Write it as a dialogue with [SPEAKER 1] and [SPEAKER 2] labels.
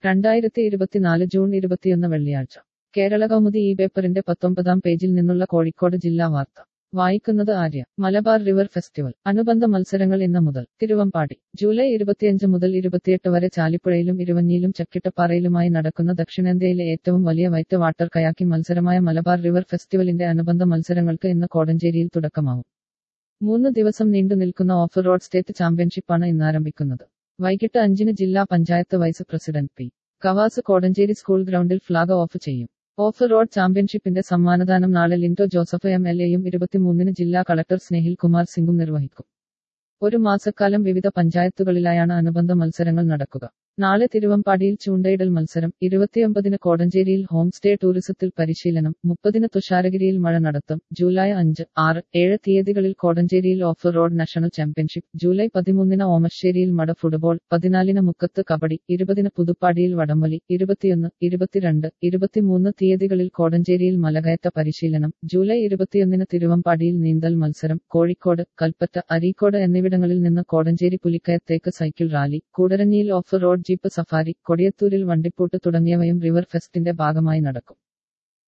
[SPEAKER 1] രണ്ടായിരത്തി ഇരുപത്തിനാല് ജൂൺ ഇരുപത്തിയൊന്ന് വെള്ളിയാഴ്ച കേരള കൗമുദി ഈ പേപ്പറിന്റെ പത്തൊമ്പതാം പേജിൽ നിന്നുള്ള കോഴിക്കോട് ജില്ലാ വാർത്ത വായിക്കുന്നത് ആര്യ മലബാർ റിവർ ഫെസ്റ്റിവൽ അനുബന്ധ മത്സരങ്ങൾ ഇന്ന് മുതൽ തിരുവമ്പാടി ജൂലൈ ഇരുപത്തിയഞ്ച് മുതൽ ഇരുപത്തിയെട്ട് വരെ ചാലിപ്പുഴയിലും ഇരുവഞ്ഞിയിലും ചക്കിട്ടപ്പാറയിലുമായി നടക്കുന്ന ദക്ഷിണേന്ത്യയിലെ ഏറ്റവും വലിയ വൈറ്റ് വാട്ടർ കയാക്കിംഗ് മത്സരമായ മലബാർ റിവർ ഫെസ്റ്റിവലിന്റെ അനുബന്ധ മത്സരങ്ങൾക്ക് ഇന്ന് കോടഞ്ചേരിയിൽ തുടക്കമാവും മൂന്ന് ദിവസം നീണ്ടു നിൽക്കുന്ന ഓഫ് റോഡ് സ്റ്റേറ്റ് ചാമ്പ്യൻഷിപ്പാണ് ഇന്ന് ആരംഭിക്കുന്നത് വൈകിട്ട് അഞ്ചിന് ജില്ലാ panchayat vice president P Kavas Kodanchery school ഗ്രൗണ്ടിൽ ഫ്ളാഗ് ഓഫ് ചെയ്യും ഓഫ് റോഡ് ചാമ്പ്യൻഷിപ്പിന്റെ സമ്മാനദാനം നാളെ ലിൻഡോ ജോസഫ് എം എൽ എയും ഇരുപത്തിമൂന്നിന് ജില്ലാ കളക്ടർ സ്നേഹിൽ കുമാർ സിംഗും നിർവഹിക്കും ഒരു മാസക്കാലം വിവിധ പഞ്ചായത്തുകളിലായാണ് അനുബന്ധ മത്സരങ്ങൾ നടക്കുക നാളെ തിരുവമ്പാടിയിൽ ചൂണ്ടയിടൽ മത്സരം ഇരുപത്തിയൊമ്പതിന് കോടഞ്ചേരിയിൽ ഹോം സ്റ്റേ ടൂറിസത്തിൽ പരിശീലനം മുപ്പതിന് തുഷാരഗിരിയിൽ മഴ നടത്തും ജൂലൈ അഞ്ച് ആറ് ഏഴ് തീയതികളിൽ കോടഞ്ചേരിയിൽ off road national championship July പതിമൂന്നിന് ഓമശ്ശേരിയിൽ മട ഫുട്ബോൾ പതിനാലിന് മുക്കത്ത് കബഡി ഇരുപതിന് പുതുപ്പാടിയിൽ വടംവലി ഇരുപത്തിയൊന്ന് ഇരുപത്തിരണ്ട് ഇരുപത്തിമൂന്ന് തീയതികളിൽ കോടഞ്ചേരിയിൽ മലകയറ്റ പരിശീലനം ജൂലൈ ഇരുപത്തിയൊന്നിന് തിരുവമ്പാടിയിൽ നീന്തൽ മത്സരം കോഴിക്കോട് കൽപ്പറ്റ അരീക്കോട് എന്നിവിടങ്ങളിൽ നിന്ന് കോടഞ്ചേരി പുലിക്കയത്തേക്ക് സൈക്കിൾ റാലി കൂടരഞ്ഞിയിൽ ഓഫ് റോഡ് ജീപ്പ് സഫാരി കൊടിയത്തൂരിൽ വണ്ടിപ്പൂട്ട് തുടങ്ങിയവയും റിവർ ഫെസ്റ്റിന്റെ ഭാഗമായി നടക്കും